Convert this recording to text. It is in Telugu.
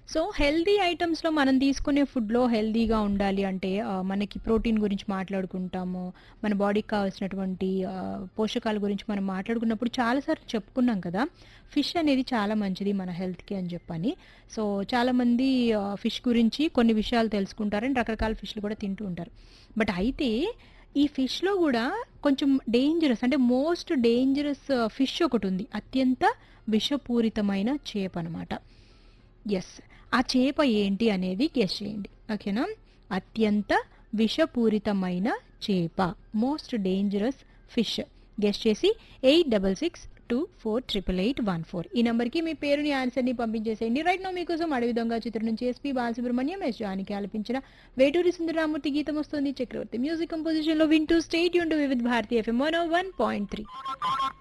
సో హెల్దీ ఐటమ్స్‌లో మనం తీసుకునే ఫుడ్‌లో హెల్దీగా ఉండాలి అంటే ఆహ్, మనకి ప్రోటీన్ గురించి మాట్లాడుకుంటాము. మన బాడీకి కావాల్సినటువంటి ఆహ్, పోషకాల గురించి మనం మాట్లాడుకున్నప్పుడు చాలా సార్లు చెప్పుకున్నాం కదా! ఫిష్ అనేది చాలా మంచిది మన హెల్త్‌కి అని చెప్పని. సో, చాలామంది ఆహ్, ఫిష్ గురించి కొన్ని విషయాలు తెలుసుకుంటారు. అండ్ రకరకాల ఫిష్‌లు కూడా తింటూ ఉంటారు. బట్ అయితే ఈ ఫిష్‌లో గూడా కొంచెం డేంజరస్ అంటే మోస్ట్ డేంజరస్ ఫిష్ ఒకటుంది. అత్యంత విషపూరితమైన చేపనమాట. యెస్. ఆ చేప ఏంటి అనేది గెస్ చేయండి. ఓకేనా? అత్యంత విషపూరితమైన చేప. Most dangerous fish. గెస్ చేసి 8662488814 ఈ నంబర్‌కి మీ పేరుని, ఆన్సర్‌ని పంపించేసేయండి. రైట్ నౌ మీకోసం 'అడవి దొంగ' చిత్రం నుంచి ఎస్‌పీ బాలసుబ్రహ్మణ్యం, ఎస్ జానకి ఆలపించిన వేటూరి సుందరరామూర్తి గీతం వస్తుంది. చక్రవర్తి మ్యూజిక్ కంపోజిషన్‌లో వింటూ stay tuned with Bharati FM 101.3